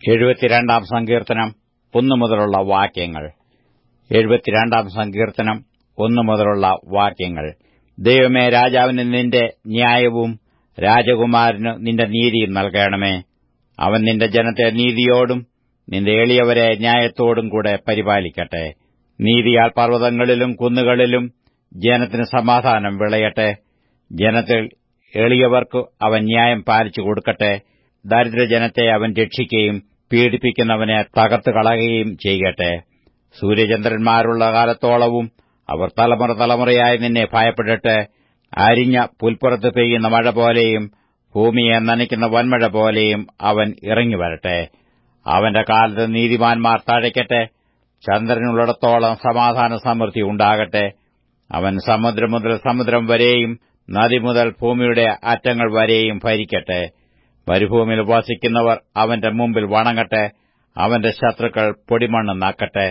എഴുപത്തിരണ്ടാം സങ്കീർത്തനം ഒന്നു മുതലുള്ള വാക്യങ്ങൾ എഴുപത്തിരണ്ടാം സങ്കീർത്തനം ഒന്നു മുതലുള്ള വാക്യങ്ങൾ ദൈവമേ രാജാവിന് നിന്റെ ന്യായവും രാജകുമാരന് നിന്റെ നീതിയും നൽകണമേ അവൻ നിന്റെ ജനത്തെ നീതിയോടും നിന്റെ എളിയവരെ ന്യായത്തോടും കൂടെ പരിപാലിക്കട്ടെ നീതിയാൽ പർവ്വതങ്ങളിലും കുന്നുകളിലും ജനത്തിന് സമാധാനം വിളയട്ടെ ജനത്തിൽ എളിയവർക്കു അവൻ ന്യായം പാലിച്ചു കൊടുക്കട്ടെ ദരിദ്രജനത്തെ അവൻ രക്ഷിക്കുകയും പീഡിപ്പിക്കുന്നവനെ തകർത്തു കളയുകയും ചെയ്യട്ടെ സൂര്യചന്ദ്രന്മാരുള്ള കാലത്തോളവും അവർ തലമുറ തലമുറയായി നിന്നെ ഭയപ്പെടട്ടെ അരിഞ്ഞ പുൽപ്പുറത്ത് പെയ്യുന്ന മഴ പോലെയും ഭൂമിയെ നനയ്ക്കുന്ന വൻമഴ പോലെയും അവൻ ഇറങ്ങിവരട്ടെ അവന്റെ കാലത്ത് നീതിമാന്മാർ തഴയ്ക്കട്ടെ ചന്ദ്രനുള്ളിടത്തോളം സമാധാന സമൃദ്ധി ഉണ്ടാകട്ടെ അവൻ സമുദ്രം മുതൽ സമുദ്രം വരെയും നദി മുതൽ ഭൂമിയുടെ അറ്റങ്ങൾ വരെയും ഭരിക്കട്ടെ മരുഭൂമിയിൽ വസിക്കുന്നവർ അവന്റെ മുമ്പിൽ വണങ്ങട്ടെ അവന്റെ ശത്രുക്കൾ പൊടിമണ്ണ് നാക്കട്ടെ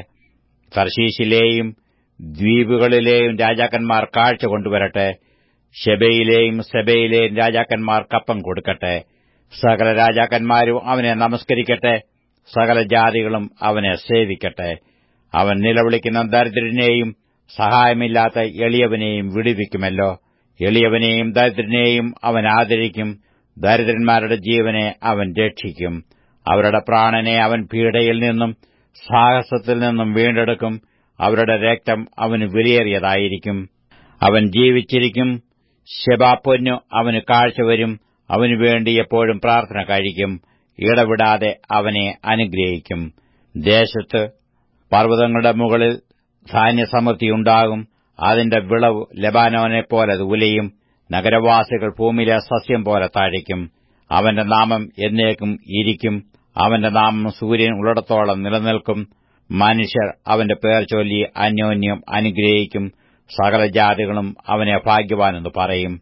തർശീശിലെയും ദ്വീപുകളിലെയും രാജാക്കന്മാർ കാഴ്ച കൊണ്ടുവരട്ടെ ഷെബയിലെയും സെബയിലെയും രാജാക്കന്മാർ കപ്പം കൊടുക്കട്ടെ സകല രാജാക്കന്മാരും അവനെ നമസ്കരിക്കട്ടെ സകല ജാതികളും അവനെ സേവിക്കട്ടെ അവൻ നിലവിളിക്കുന്ന ദരിദ്രനെയും സഹായമില്ലാത്ത എളിയവനെയും വിടുവിക്കുമല്ലോ എളിയവനെയും ദരിദ്രനെയും അവൻ ആദരിക്കും ദരിദ്രന്മാരുടെ ജീവനെ അവൻ രക്ഷിക്കും അവരുടെ പ്രാണനെ അവൻ പീഡയിൽ നിന്നും സാഹസത്തിൽ നിന്നും വീണ്ടെടുക്കും അവരുടെ രക്തം അവന് വിലയേറിയതായിരിക്കും അവൻ ജീവിച്ചിരിക്കും ശബാപ്പൊന്നു അവന് കാഴ്ചവരും അവനു വേണ്ടി എപ്പോഴും പ്രാർത്ഥന കഴിക്കും ഇടവിടാതെ അവനെ അനുഗ്രഹിക്കും ദേശത്ത് പർവ്വതങ്ങളുടെ മുകളിൽ ധാന്യസമൃദ്ധിയുണ്ടാകും അതിന്റെ വിളവ് ലബാനോനെപ്പോലെ ഉലയും നഗരവാസികൾ ഭൂമിയിലെ സസ്യം പോലെ താഴിക്കും അവന്റെ നാമം എന്നേക്കും ഇരിക്കും അവന്റെ നാമം സൂര്യൻ ഉള്ളിടത്തോളം നിലനിൽക്കും മനുഷ്യർ അവന്റെ പേർ ചൊല്ലി അന്യോന്യം അനുഗ്രഹിക്കും സകല ജാതികളും അവനെ ഭാഗ്യവാനെന്ന് പറയും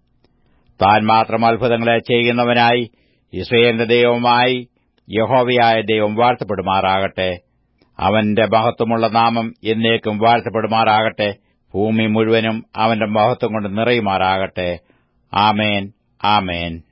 താൻ മാത്രം അത്ഭുതങ്ങളെ ചെയ്യുന്നവനായി ഇസ്രയേലിന്റെ ദൈവമായി യഹോവയായ ദൈവം വാഴ്ത്തപ്പെടുമാറാകട്ടെ അവന്റെ മഹത്വമുള്ള നാമം എന്നേക്കും വാഴ്ത്തപ്പെടുമാറാകട്ടെ ഭൂമി മുഴുവനും അവന്റെ മഹത്വം കൊണ്ട് നിറയുമാറാകട്ടെ ആമേൻ ആമേൻ